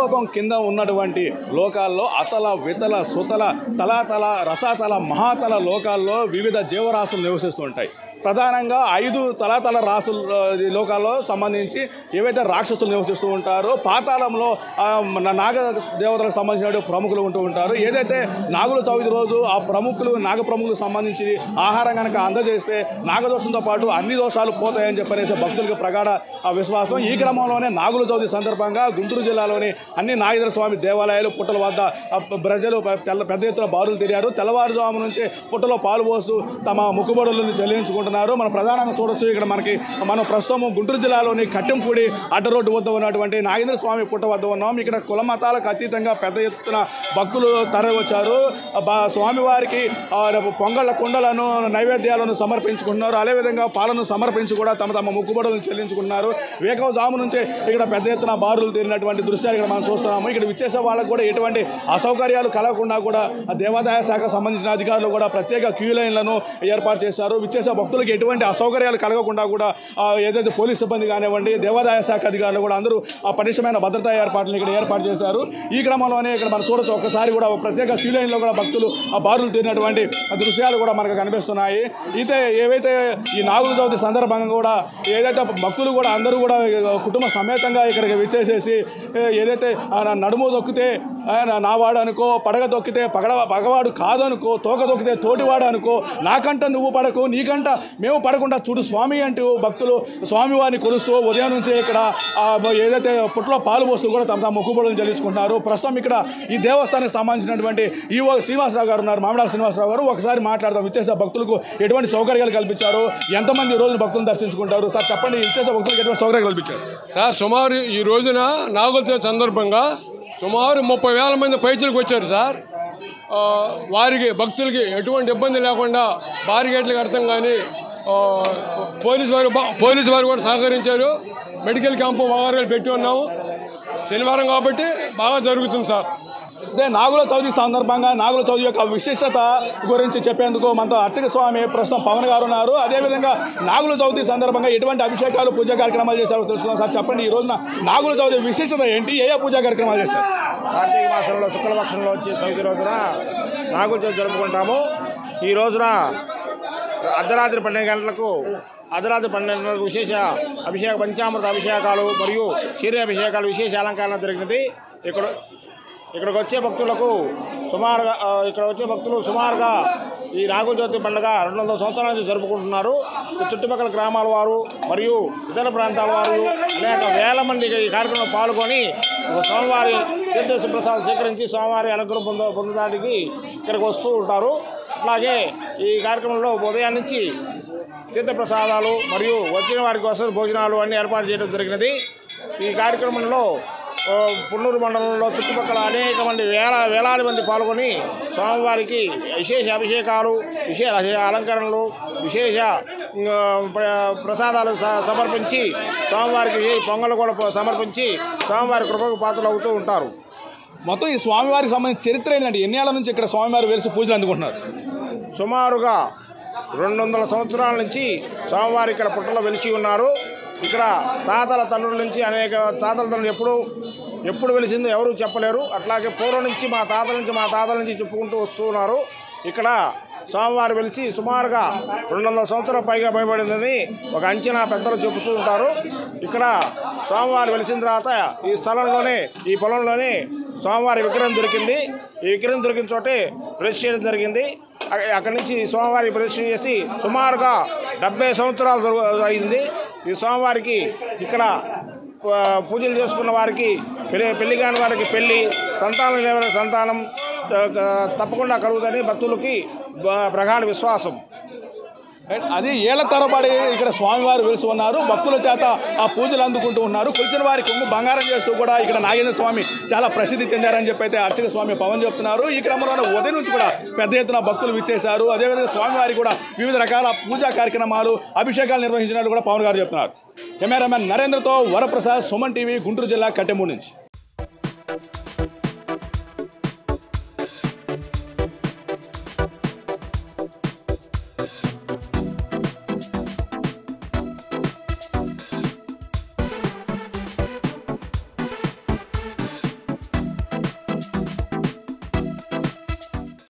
భూలోకం కింద ఉన్నటువంటి లోకాల్లో అతల వితల సుతల తలాతల రసాతల మహాతల లోకాల్లో వివిధ జీవరాశులు నివసిస్తూ ఉంటాయి ప్రధానంగా ఐదు తలాతల రాసుల ఆ, లోకాల్లో సంబంధించి ఏవైతే రాక్షసులు నివసిస్తూ ఉంటారో పాతాళంలో ఆ, మన నాగ దేవతలకు సంబంధించిన ప్రముఖులు ఉంటూ ఉంటారు ఏదైతే నాగుల చవితి రోజు ఆ ప్రముఖులు నాగ ప్రముఖులకు సంబంధించి ఆహారం కనుక అందజేస్తే నాగదోషంతో పాటు అన్ని దోషాలు పోతాయని చెప్పనేసి భక్తులకు ప్రగాఢ ఆ విశ్వాసం ఈ క్రమంలోనే నాగుల చవితి సందర్భంగా గుంటూరు జిల్లాలోని అన్ని నాగేంద్ర స్వామి దేవాలయాలు పుట్టల వద్ద ఆ, ప్రజలు పె- తెల్ల పెద్ద ఎత్తున బారులు తిరిగారు తెల్లవారుజాము నుంచి పుట్టలో పాలు పోస్తూ తమ మొక్కుబడులను చెల్లించుకుంటున్నారు మనం ప్రధానంగా చూడొచ్చు ఇక్కడ మనకి మనం ప్రస్తుతం గుంటూరు జిల్లాలోని కట్టెంపూడి అడ్డ రోడ్డు వద్ద ఉన్నటువంటి నాగేంద్ర స్వామి పుట్ట వద్ద ఉన్నాం ఇక్కడ కుల మతాలకు అతీతంగా పెద్ద ఎత్తున భక్తులు తరలి వచ్చారు బా- స్వామివారికి ఆ, పొంగళ్ళ కుండలను నైవేద్యాలను సమర్పించుకుంటున్నారు అదేవిధంగా పాలను సమర్పించి కూడా తమ తమ మొక్కుబడులను చెల్లించుకుంటున్నారు వేకవజాము నుంచే ఇక్కడ పెద్ద ఎత్తున బారులు తీరినటువంటి దృశ్యాలు ఇక్కడ మనం చూస్తున్నాము ఇక్కడ విచ్చేసే వాళ్ళకు కూడా ఎటువంటి అసౌకర్యాలు కలగకుండా కూడా ఆ దేవాదాయ శాఖ సంబంధించిన అధికారులు కూడా ప్రత్యేక క్యూ లైన్లను ఏర్పాటు చేశారు విచ్చేసే భక్తులకు ఎటువంటి అసౌకర్యాలు కలగకుండా కూడా ఆ, ఏదైతే పోలీస్ సిబ్బంది కానివ్వండి దేవాదాయ శాఖ అధికారులు కూడా అందరూ ఆ పటిష్టమైన భద్రతా ఏర్పాట్లను ఇక్కడ ఏర్పాటు చేశారు ఈ క్రమంలోనే ఇక్కడ మనం చూడొచ్చు ఒకసారి కూడా ప్రత్యేక క్యూ లైన్లో కూడా భక్తులు ఆ బారులు తీరినటువంటి దృశ్యాలు కూడా మనకు కనిపిస్తున్నాయి అయితే ఏవైతే ఈ నాగుల చవితి సందర్భంగా కూడా ఏదైతే భక్తులు కూడా అందరూ కూడా కుటుంబ సమేతంగా ఇక్కడికి విచ్చేసేసి ఏ, ఏదైతే ఆ నా నడుము దొక్కితే ఆ, నా- నావాడు అనుకో పడగ దొక్కితే పగడ పగవాడు కాదనుకో తోక దొక్కితే తోటివాడు అనుకో నాకంట నువ్వు పడకు నీకంట మేము పడకుండా చూడు స్వామి అంటూ భక్తులు స్వామివారిని కొలుస్తూ ఉదయం నుంచి ఇక్కడ ఆ, ఏదైతే పుట్టలో పాలు పోస్తూ కూడా తమ తమ మొక్కుబడులను చెల్లించుకుంటున్నారు ప్రస్తుతం ఇక్కడ ఈ దేవస్థానానికి సంబంధించినటువంటి ఈవో శ్రీనివాసరావు గారు ఉన్నారు మామిడాల శ్రీనివాసరావు గారు ఒకసారి మాట్లాడదాం ఇచ్చేసే భక్తులకు ఎటువంటి సౌకర్యాలు కల్పించారు ఎంతమంది ఈ రోజున భక్తులను దర్శించుకుంటారు సార్ చెప్పండి ఇచ్చేసే భక్తులకు ఎటువంటి సౌకర్యాలు కల్పించారు సార్ సుమారు ఈ రోజున నాగుల చవితి సందర్భంగా సుమారు ముప్పై వేల మంది పైచులకు వచ్చారు సార్ ఆ, వారికి భక్తులకి ఎటువంటి ఇబ్బంది లేకుండా బారిగేట్లకు అర్థం కానీ ఆ, పోలీసు వారు బా- పోలీసు వారు కూడా సహకరించారు మెడికల్ క్యాంపు వారాలు పెట్టి ఉన్నాము శనివారం కాబట్టి బాగా జరుగుతుంది సార్ అదే నాగుల చవితి సందర్భంగా నాగుల చవితి యొక్క విశిష్టత గురించి చెప్పేందుకు మనతో అర్చక స్వామి ప్రస్తుతం పవన్ గారు ఉన్నారు అదేవిధంగా నాగుల చవితి సందర్భంగా ఎటువంటి అభిషేకాలు పూజా కార్యక్రమాలు చేస్తారో తెలుస్తున్నాం సార్ చెప్పండి ఈ రోజున నాగుల చవితి విశిష్టత ఏంటి ఏ ఏ పూజా కార్యక్రమాలు చేస్తారు కార్తీక మాసంలో శుక్లపక్షంలో వచ్చే చవితి రోజున నాగుల చవితి జరుపుకుంటాము ఈ రోజున అర్ధరాత్రి పన్నెండు గంటలకు అర్ధరాత్రి పన్నెండు గంటలకు విశేష అభిషేక పంచామృత అభిషేకాలు మరియు క్షీర అభిషేకాలు విశేష అలంకరణ జరిగినది ఇక్కడ ఇక్కడికి వచ్చే భక్తులకు సుమారుగా ఆ, ఇక్కడ వచ్చే భక్తులు సుమారుగా ఈ నాగుల చవితి పండుగ రెండు వందల సంవత్సరాల నుంచి జరుపుకుంటున్నారు ఈ చుట్టుపక్కల గ్రామాల వారు మరియు ఇతర ప్రాంతాల వారు అనేక వేల మంది ఈ కార్యక్రమంలో పాల్గొని ఒక స్వామివారి తీర్థ సుప్రసాదం స్వీకరించి స్వామివారి అనుగ్రహం పొంద పొందడానికి ఇక్కడికి వస్తూ ఉంటారు అలాగే ఈ కార్యక్రమంలో ఉదయం నుంచి తీర్థప్రసాదాలు మరియు వచ్చిన వారికి వసతి భోజనాలు అన్ని ఏర్పాటు చేయడం జరిగినది ఈ కార్యక్రమంలో ఆ, పున్నూరు మండలంలో చుట్టుపక్కల అనేక మంది వేల వేలాది మంది పాల్గొని స్వామివారికి విశేష అభిషేకాలు విశేష అలంకరణలు విశేష ఆ, ప్ర- ప్రసాదాలు స- సమర్పించి స్వామివారికి ఈ పొంగలు కూడా ప- సమర్పించి స్వామివారి కృపకు పాత్రలు అవుతూ ఉంటారు మొత్తం ఈ స్వామివారికి సంబంధించిన చరిత్ర ఏంటంటే ఎన్ని ఏళ్ళ నుంచి ఇక్కడ స్వామివారి వెలిసి పూజలు అందుకుంటున్నారు సుమారుగా రెండు వందల సంవత్సరాల నుంచి స్వామివారి ఇక్కడ పుట్టలో వెలిసి ఉన్నారు ఇక్కడ తాతల తండ్రుల నుంచి అనేక తాతల తండ్రులు ఎప్పుడు ఎప్పుడు వెలిసిందో ఎవరు చెప్పలేరు అట్లాగే పూర్వం నుంచి మా తాతల నుంచి మా తాతల నుంచి చెప్పుకుంటూ వస్తూ ఉన్నారు ఇక్కడ స్వామివారు వెలిసి సుమారుగా రెండు వందల సంవత్సరాల పైగా భయపడిందని ఒక అంచనా పెద్దలు చెబుతూ ఉంటారు ఇక్కడ స్వామివారు వెలిసిన తర్వాత ఈ స్థలంలోనే ఈ పొలంలోనే స్వామివారి విగ్రహం దొరికింది ఈ విగ్రహం దొరికిన చోటే ప్రతిష్ఠ చేయడం జరిగింది అక్క- అక్కడి నుంచి స్వామివారి ప్రదర్శన చేసి సుమారుగా డెబ్బై సంవత్సరాలు జరుగు- అయింది ఈ స్వామివారికి ఇక్కడ ఆ, పూజలు చేసుకున్న వారికి పెళ్లి పెళ్లి కాని వారికి పెళ్లి సంతానం లేని వారికి సంతానం ఆ, తప్పకుండా కలుగుదని భక్తులకి బ- ప్రగాఢ విశ్వాసం రైట్? అది ఏళ్ల తరబడి ఇక్కడ స్వామివారు వెలిసి ఉన్నారు భక్తుల చేత ఆ పూజలు అందుకుంటూ ఉన్నారు కొలిచిన వారి కొంగు బంగారం చేస్తూ కూడా ఇక్కడ నాగేంద్ర స్వామి చాలా ప్రసిద్ధి చెందారని చెప్పి అయితే అర్చక స్వామి పవన్ చెప్తున్నారు ఈ క్రమంలోనే ఉదయం నుంచి కూడా పెద్ద ఎత్తున భక్తులు విచ్చేశారు అదేవిధంగా స్వామివారికి కూడా వివిధ రకాల పూజా కార్యక్రమాలు అభిషేకాలు నిర్వహించినట్టు కూడా పవన్ గారు చెప్తున్నారు కెమెరామెన్ నరేంద్రతో వరప్రసాద్ సుమన్ టీవీ గుంటూరు జిల్లా కట్టెమూడి నుంచి